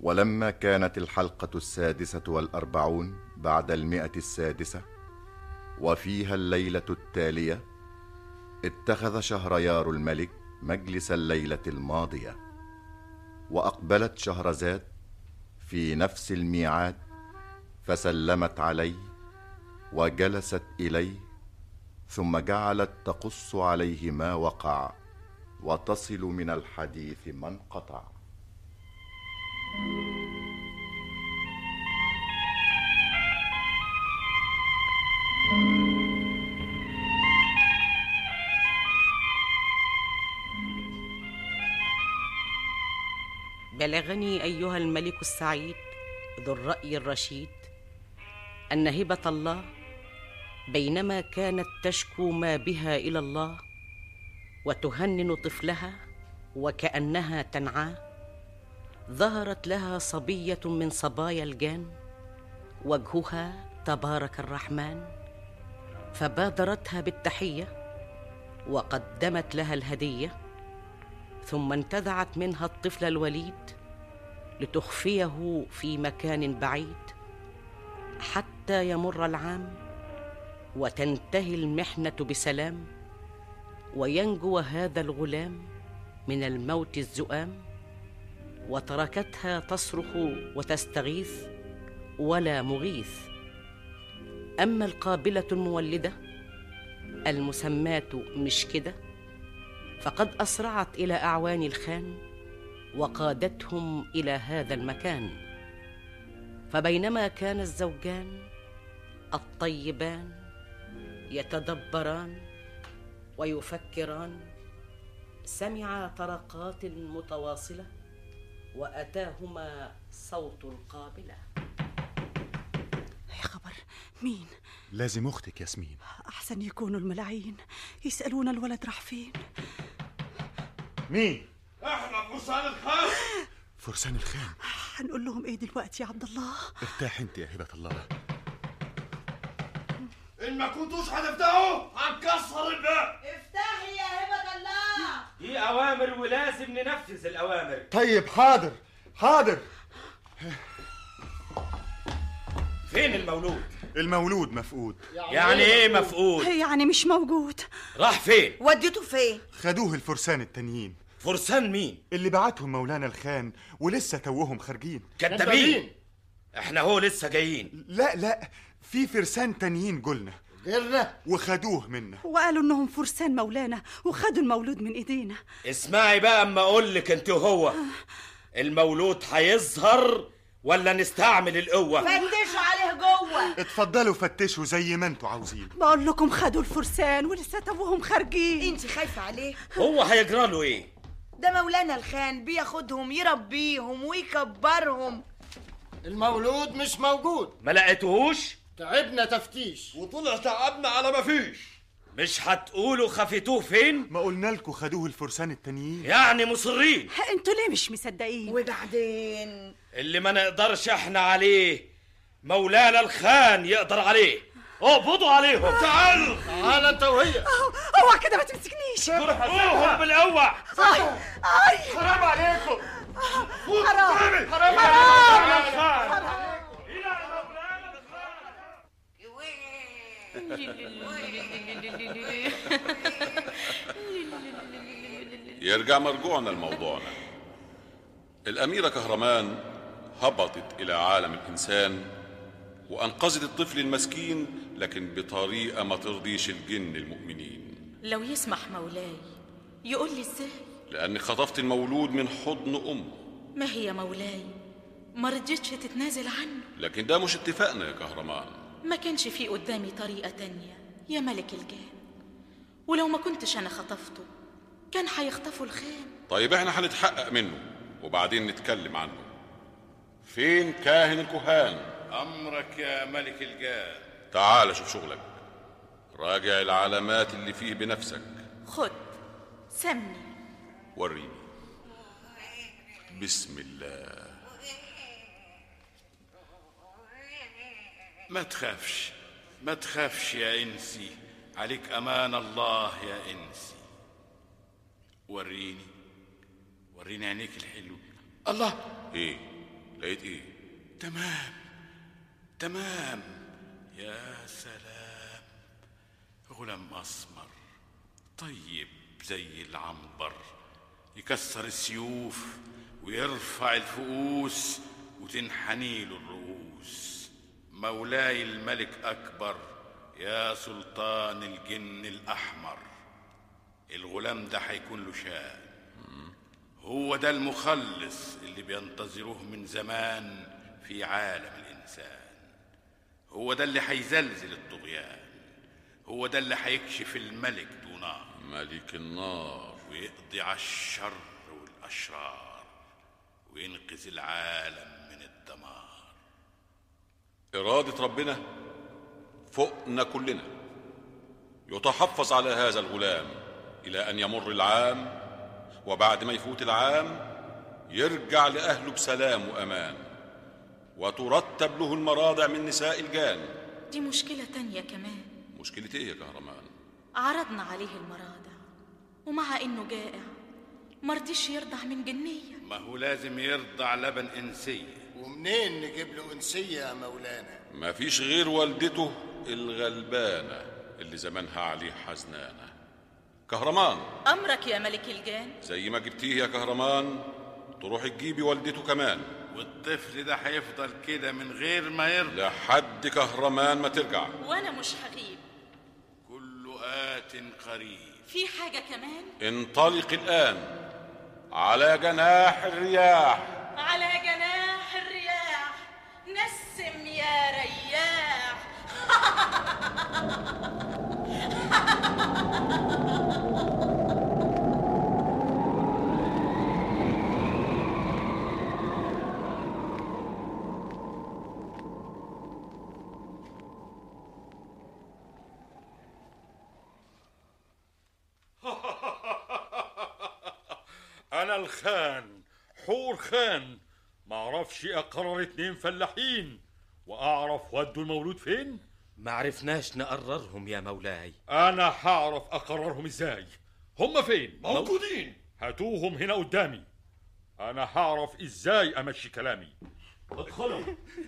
ولما كانت الحلقة السادسة والأربعون بعد المئة السادسة وفيها الليلة التالية اتخذ شهريار الملك مجلس الليلة الماضية وأقبلت شهرزاد في نفس الميعاد فسلمت عليه وجلست إليه ثم جعلت تقص عليه ما وقع وتصل من الحديث ما انقطع بلغني ايها الملك السعيد ذو الراي الرشيد ان هبه الله بينما كانت تشكو ما بها الى الله وتهنن طفلها وكانها تنعاه ظهرت لها صبيه من صبايا الجان وجهها تبارك الرحمن فبادرتها بالتحيه وقدمت لها الهديه ثم انتزعت منها الطفل الوليد لتخفيه في مكان بعيد حتى يمر العام وتنتهي المحنه بسلام وينجو هذا الغلام من الموت الزؤام وتركتها تصرخ وتستغيث ولا مغيث اما القابله المولده المسماه مش كده فقد اسرعت الى اعوان الخان وقادتهم الى هذا المكان فبينما كان الزوجان الطيبان يتدبران ويفكران سمعا طرقات متواصله واتاهما صوت القابله يا خبر مين لازم اختك ياسمين احسن يكونوا الملاعين يسالون الولد راح فين مين احنا فرسان الخان فرسان الخان هنقول لهم ايه دلوقتي يا عبد الله ارتاح انت يا هبه الله ان ما كنتوش هتفتحوا هنكسر الباب افتحي يا هبة الله دي أوامر ولازم ننفذ الأوامر طيب حاضر حاضر فين المولود؟ المولود مفقود يعني إيه مفقود؟ يعني مش موجود راح فين؟ وديته فين خدوه الفرسان التانيين فرسان مين؟ اللي بعتهم مولانا الخان ولسه توهم خارجين كدابين احنا هو لسه جايين لا لا في فرسان تانيين قلنا غيرنا وخدوه منا وقالوا انهم فرسان مولانا وخدوا المولود من ايدينا اسمعي بقى اما اقول لك انت وهو المولود هيظهر ولا نستعمل القوة فتشوا عليه جوه اتفضلوا فتشوا زي ما انتوا عاوزين بقول لكم خدوا الفرسان ولسه توهم خارجين انت خايفة عليه هو هيجرى له ايه ده مولانا الخان بياخدهم يربيهم ويكبرهم المولود مش موجود ما لقيتوهوش تعبنا تفتيش وطلع تعبنا على ما فيش مش هتقولوا خفيتوه فين ما قلنا لكم خدوه الفرسان التانيين يعني مصرين انتوا ليه مش مصدقين وبعدين اللي ما نقدرش احنا عليه مولانا الخان يقدر عليه اقبضوا عليهم تعالوا تعال انت وهي اوعى كده ما تمسكنيش ارقوهم بالقوة اي حرام عليكم حرام حرام حرام يرجع مرجوعنا لموضوعنا الأميرة كهرمان هبطت إلى عالم الإنسان وأنقذت الطفل المسكين لكن بطريقة ما ترضيش الجن المؤمنين لو يسمح مولاي يقول لي ازاي لأن خطفت المولود من حضن أمه ما هي مولاي ما رضيتش تتنازل عنه لكن ده مش اتفاقنا يا كهرمان ما كانش في قدامي طريقة تانية يا ملك الجان ولو ما كنتش أنا خطفته كان هيخطفوا الخان طيب احنا هنتحقق منه وبعدين نتكلم عنه فين كاهن الكهان امرك يا ملك الجان تعال شوف شغلك راجع العلامات اللي فيه بنفسك خد سمني وريني بسم الله ما تخافش ما تخافش يا انسي عليك امان الله يا انسي وريني وريني عينيك الحلو الله ايه لقيت ايه تمام تمام يا سلام غلام أسمر طيب زي العنبر يكسر السيوف ويرفع الفؤوس وتنحني له الرؤوس مولاي الملك أكبر يا سلطان الجن الأحمر الغلام ده هيكون له شان هو ده المخلص اللي بينتظروه من زمان في عالم الإنسان هو ده اللي هيزلزل الطغيان هو ده اللي هيكشف الملك دونار ملك النار ويقضي على الشر والأشرار وينقذ العالم من الدمار إرادة ربنا فوقنا كلنا يتحفظ على هذا الغلام إلى أن يمر العام وبعد ما يفوت العام يرجع لأهله بسلام وأمان وترتب له المراضع من نساء الجان دي مشكلة تانية كمان مشكلة إيه يا كهرمان؟ عرضنا عليه المراضع ومع إنه جائع مرضيش يرضع من جنية ما هو لازم يرضع لبن إنسية ومنين نجيب له انسيه يا مولانا ما فيش غير والدته الغلبانة اللي زمانها عليه حزنانة كهرمان أمرك يا ملك الجان زي ما جبتيه يا كهرمان تروحي تجيبي والدته كمان والطفل ده هيفضل كده من غير ما يرضع لحد كهرمان ما ترجع وأنا مش هغيب كل آت قريب في حاجة كمان انطلق الآن على جناح الرياح على جناح الرياح نسم يا رياح انا الخان حور خان ما اعرفش اقرر اتنين فلاحين واعرف ودوا المولود فين ما عرفناش نقررهم يا مولاي انا هعرف اقررهم ازاي هم فين موجودين. هاتوهم هنا قدامي انا هعرف ازاي امشي كلامي ادخلوا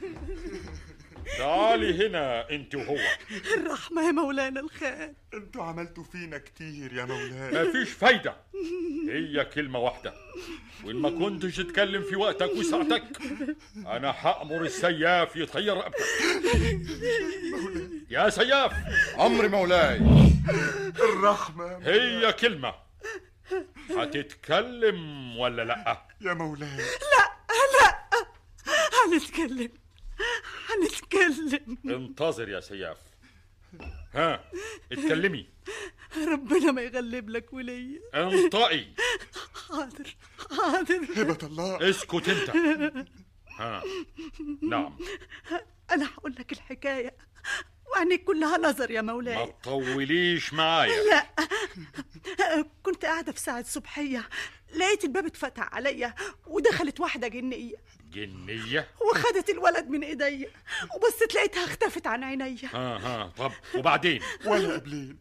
تعالي هنا انت وهو الرحمة يا مولانا الخان انتوا عملتوا فينا كتير يا مولانا مفيش فايدة هي كلمة واحدة وإن ما كنتش تتكلم في وقتك وساعتك أنا هأمر السياف يطير رقبتك يا سياف أمر مولاي الرحمة هي كلمة هتتكلم ولا لأ يا مولاي لا لا هنتكلم هنتكلم انتظر يا سياف ها اتكلمي ربنا ما يغلب لك وليا انطقي حاضر حاضر هبة الله اسكت انت ها نعم انا هقول لك الحكايه وعينيك كلها نظر يا ما مولاي تطوليش معايا لا كنت قاعده في ساعه صبحيه لقيت الباب اتفتح عليا ودخلت واحده جنيه جنية وخدت الولد من ايديا وبصيت لقيتها اختفت عن عينيا ها ها طب وبعدين ولا قبلين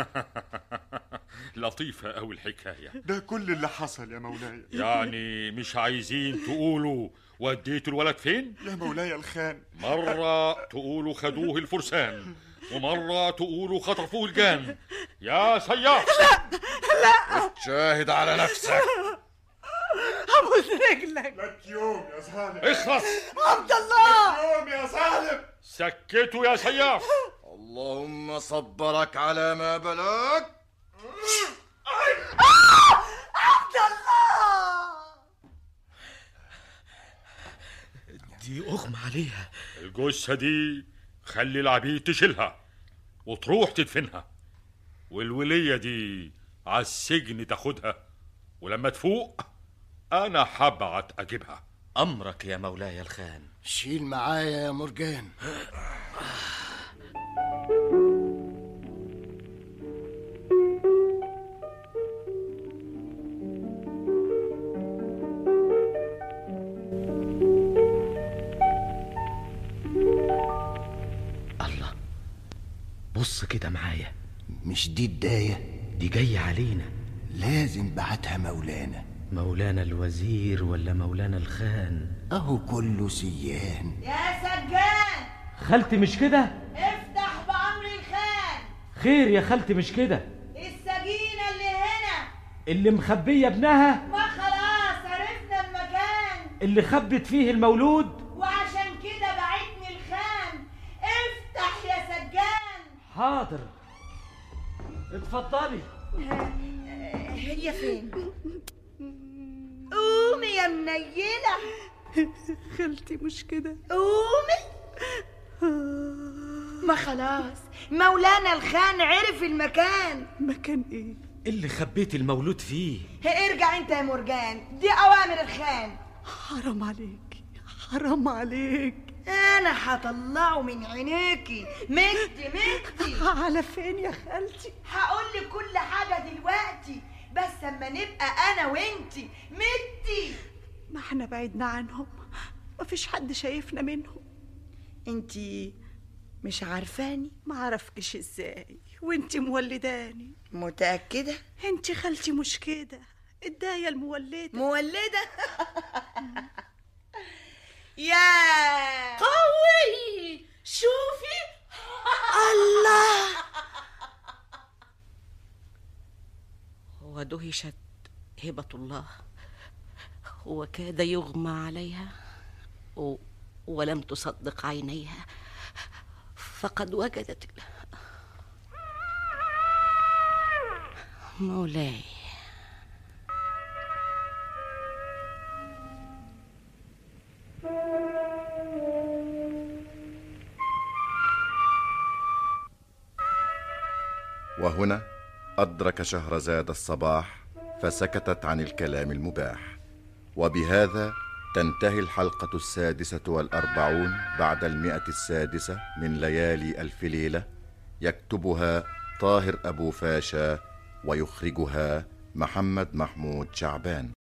لطيفة أوي الحكاية ده كل اللي حصل يا مولاي يعني مش عايزين تقولوا وديتوا الولد فين؟ يا مولاي الخان مرة تقولوا خدوه الفرسان ومرة تقولوا خطفوه الجان يا سياف لا شاهد على نفسك ابوس رجلك لك يوم يا ظالم اخلص عبد الله يوم يا ظالم سكتوا يا سياف اللهم صبرك على ما بلاك عبد الله دي أغمى عليها الجثة دي خلي العبيد تشيلها وتروح تدفنها والولية دي على السجن تاخدها ولما تفوق أنا هبعت أجيبها أمرك يا مولاي الخان شيل معايا يا مرجان الله بص كده معايا مش دي الداية دي جاية علينا لازم بعتها مولانا مولانا الوزير ولا مولانا الخان اهو كله سيان يا سجان خالتي مش كده افتح بأمر الخان خير يا خالتي مش كده السجينة اللي هنا اللي مخبية ابنها ما خلاص عرفنا المكان اللي خبت فيه المولود وعشان كده بعتني الخان افتح يا سجان حاضر اتفضلي هي فين قومي يا منيلة خالتي مش كده قومي ما خلاص مولانا الخان عرف المكان مكان ايه اللي خبيت المولود فيه ارجع انت يا مرجان دي اوامر الخان حرام عليك حرام عليك انا هطلعه من عينيكي مدي مدي على فين يا خالتي هقول لك كل حاجه دلوقتي بس اما نبقى انا وانتي مدي ما احنا بعدنا عنهم مفيش حد شايفنا منهم انتي مش عارفاني ما عرفكش ازاي وانتي مولداني متاكده انتي خالتي مش كده الدايه المولده مولده يا قوي شوفي الله ودهشت هبة الله وكاد يغمى عليها و- ولم تصدق عينيها فقد وجدت ال- مولاي وهنا أدرك شهرزاد الصباح فسكتت عن الكلام المباح وبهذا تنتهي الحلقة السادسة والأربعون بعد المئة السادسة من ليالي ألف ليلة يكتبها طاهر أبو فاشا ويخرجها محمد محمود شعبان